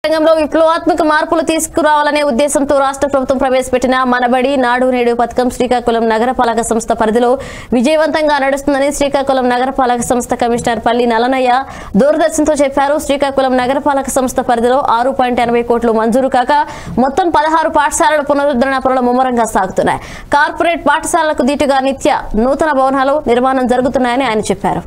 రంగంలో విప్లవాత్మక మార్పులు తీసుకురావాలనే ఉద్దేశంతో రాష్ట్ర ప్రభుత్వం ప్రవేశపెట్టిన మనబడి నాడు నేడు పథకం శ్రీకాకుళం నగరపాలక సంస్థ పరిధిలో విజయవంతంగా నడుస్తుందని శ్రీకాకుళం నగరపాలక సంస్థ కమిషనర్ పల్లి నలనయ్య దూరదర్శన్తో చెప్పారు శ్రీకాకుళం నగరపాలక సంస్థ పరిధిలో ఆరు పాయింట్ ఎనభై కోట్లు మంజూరు కాక మొత్తం పదహారు పాఠశాలల పునరుద్ధరణ పనులు ముమ్మరంగా సాగుతున్నాయి కార్పొరేట్ పాఠశాలలకు దీటుగా నిత్య నూతన భవనాలు నిర్మాణం జరుగుతున్నాయని ఆయన చెప్పారు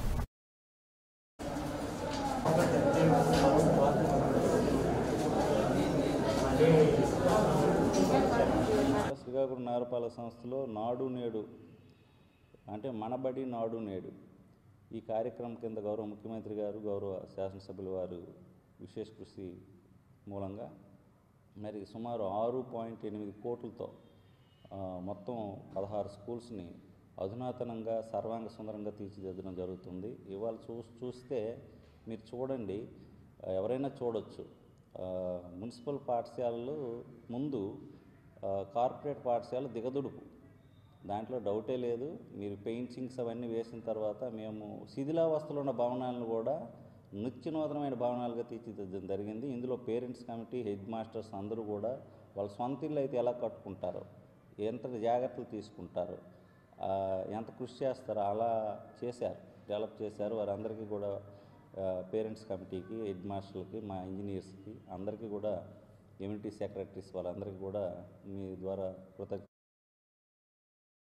శ్రీకాకుళం నగరపాలక సంస్థలో నాడు నేడు అంటే మనబడి నాడు నేడు ఈ కార్యక్రమం కింద గౌరవ ముఖ్యమంత్రి గారు గౌరవ శాసనసభ్యుల వారు విశేష కృషి మూలంగా మరి సుమారు ఆరు పాయింట్ ఎనిమిది కోట్లతో ఆ, మొత్తం పదహారు స్కూల్స్ని అధునాతనంగా సర్వాంగ సుందరంగా తీర్చిదిద్దడం జరుగుతుంది ఇవాళ చూ చూస్తే మీరు చూడండి ఆ, ఎవరైనా చూడొచ్చు ఆ, మున్సిపల్ పాఠశాలలు ముందు ఆ, కార్పొరేట్ పాఠశాల దిగదుడుపు దాంట్లో డౌటే లేదు మీరు పెయింటింగ్స్ అవన్నీ వేసిన తర్వాత మేము శిథిలావస్థలో ఉన్న భవనాలను కూడా నిత్య నూతనమైన భవనాలుగా తీర్చిదిద్దడం జరిగింది ఇందులో పేరెంట్స్ కమిటీ హెడ్ మాస్టర్స్ అందరూ కూడా వాళ్ళ సొంత ఇల్లు అయితే ఎలా కట్టుకుంటారో ఎంత జాగ్రత్తలు తీసుకుంటారో ఆ, ఎంత కృషి చేస్తారో అలా చేశారు డెవలప్ చేశారు వారందరికీ కూడా పేరెంట్స్ కమిటీకి హెడ్ మాస్టర్లకి మా ఇంజనీర్స్కి అందరికీ కూడా కమ్యూనిటీ సెక్రటరీస్ వాళ్ళందరికీ కూడా మీ ద్వారా కృతజ్ఞత